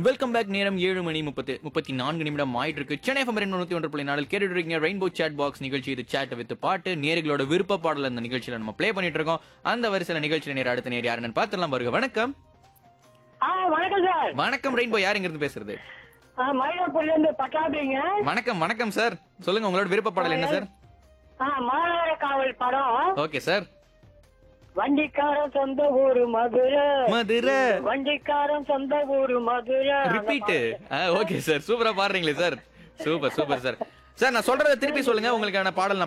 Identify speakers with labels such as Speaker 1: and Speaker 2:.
Speaker 1: welcome back நேரம் ஏழு மணி முப்பத்து முப்பத்தி நான்கு நிமிடம் ஆயிட்டு இருக்கு சென்னை எஃப்எம் ரெண்டு நூத்தி ஒன்று புள்ளி நாலு கேட்டுட்டு இருக்கீங்க ரெயின்போ சேட் பாக்ஸ் நிகழ்ச்சி இது சேட் வித் பாட்டு நேர்களோட விருப்ப பாடல் அந்த நிகழ்ச்சியில நம்ம ப்ளே பண்ணிட்டு இருக்கோம் அந்த வரிசையில நிகழ்ச்சியில நேர அடுத்த நேர் யாருன்னு பார்த்துலாம் வருக வணக்கம்
Speaker 2: ஆ வணக்கம் சார்
Speaker 1: வணக்கம் ரெயின்போ யார் இங்க இருந்து பேசுறது
Speaker 2: ஆ, மயிலாப்பூர்ல இருந்து பட்டாபிங்க
Speaker 1: வணக்கம் வணக்கம் சார் சொல்லுங்க உங்களோட விருப்ப பாடல் என்ன சார்
Speaker 2: ஆ மாநகர காவல் படம்
Speaker 1: ஓகே சார்
Speaker 2: வண்டிக்காரன் சொந்த ஊரு மதுரை
Speaker 1: மதுரை
Speaker 2: வண்டிக்காரன் சொந்த ஊரு மதுரை
Speaker 1: ரிப்பீட் ஓகே சார் சூப்பரா பாடுறீங்களே sir super super sir sir நான் சொல்றத திருப்பி சொல்லுங்க உங்களுக்கான பாடல் நான்